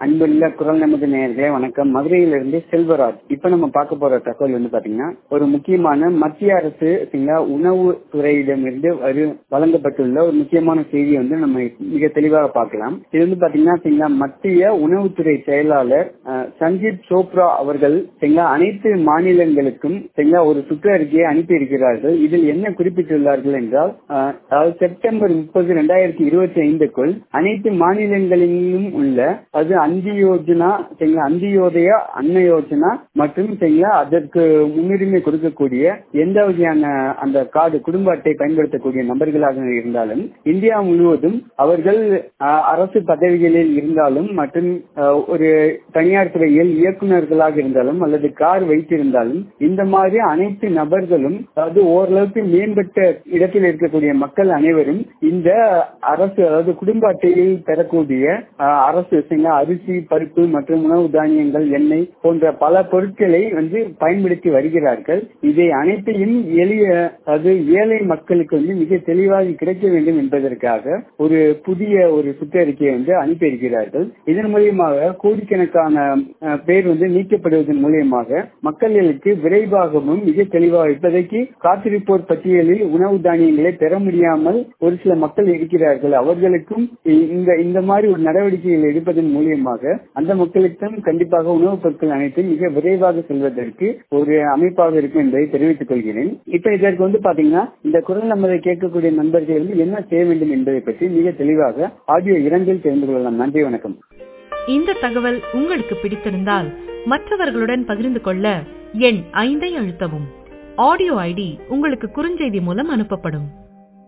அன்புள்ள குரல் நமது நேயர்களே வணக்கம் மதுரையிலிருந்து செல்வராஜ் இப்ப நம்ம பார்க்க போற தகவல் வந்து பாத்தீங்கன்னா ஒரு முக்கியமான மத்திய அரசு சரிங்களா உணவு துறையிடமிருந்து வரு வழங்கப்பட்டுள்ள ஒரு முக்கியமான செய்தியை வந்து நம்ம மிக தெளிவாக பார்க்கலாம் இது வந்து பாத்தீங்கன்னா சரிங்களா மத்திய உணவுத்துறை செயலாளர் அஹ், சஞ்சீப் சோப்ரா அவர்கள் சரிங்களா அனைத்து மாநிலங்களுக்கும் சரிங்களா ஒரு சுற்றறிக்கையை அனுப்பி இருக்கிறார்கள் இதில் என்ன குறிப்பிட்டுள்ளார்கள் என்றால் அஹ், அதாவது செப்டம்பர் முப்பது இரண்டாயிரத்தி இருபத்தி ஐந்துக்குள் அனைத்து மாநிலங்களிலும் உள்ள அது அந்தி யோஜனா சரிங்களா அந்தியோதயா அன்ன யோஜனா மற்றும் சரிங்களா அதற்கு முன்னுரிமை கொடுக்கக்கூடிய எந்த வகையான அந்த கார்டு குடும்ப அட்டை பயன்படுத்தக்கூடிய நபர்களாக இருந்தாலும் இந்தியா முழுவதும் அவர்கள் அஹ், அரசு பதவிகளில் இருந்தாலும் மற்றும் அஹ், ஒரு தனியார் துறையில் இயக்குநர்களாக இருந்தாலும் அல்லது கார் வைத்திருந்தாலும் இந்த மாதிரி அனைத்து நபர்களும் அதாவது ஓரளவுக்கு மேம்பட்ட இடத்தில் இருக்கக்கூடிய மக்கள் அனைவரும் இந்த அரசு அதாவது குடும்ப அட்டையில் பெறக்கூடிய அஹ், அரசு சரிங்களா, அரிசி பருப்பு மற்றும் உணவு தானியங்கள் எண்ணெய் போன்ற பல பொருட்களை வந்து பயன்படுத்தி வருகிறார்கள் இதை அனைத்தையும் எளிய அது ஏழை மக்களுக்கு வந்து மிக தெளிவாக கிடைக்க வேண்டும் என்பதற்காக ஒரு புதிய ஒரு சுற்றறிக்கையை வந்து அனுப்பி இருக்கிறார்கள் இதன் மூலியமாக கோடிக்கணக்கான அஹ், பேர் வந்து நீக்கப்படுவதன் மூலியமாக மக்களுக்கு விரைவாகவும் மிக தெளிவாக இப்போதைக்கு காத்திருப்போர் பட்டியலில் உணவு தானியங்களை பெற முடியாமல் ஒரு சில மக்கள் இருக்கிறார்கள் அவர்களுக்கும் இ- இந்த இந்த மாதிரி ஒரு நடவடிக்கைகள் எடுப்பதன் மூலியமாக அந்த மக்களுக்கும் கண்டிப்பாக உணவுப் பொருட்கள் அனைத்தும் மிக விரைவாக செல்வதற்கு ஒரு அமைப்பாக இருக்கும் என்பதை தெரிவித்துக் கொள்கிறேன் இப்ப இதற்கு வந்து பாத்தீங்கன்னா இந்த குரல் நம்மதை கேட்கக்கூடிய நண்பர்கள் வந்து என்ன செய்ய வேண்டும் என்பதை பற்றி மிக தெளிவாக ஆடியோ இரண்டில் தெரிந்து கொள்ளலாம் நன்றி வணக்கம் இந்த தகவல் உங்களுக்கு பிடித்திருந்தால் மற்றவர்களுடன் பகிர்ந்து கொள்ள எண் ஐந்தை அழுத்தவும் ஆடியோ ஐடி உங்களுக்கு குறுஞ்செய்தி மூலம் அனுப்பப்படும்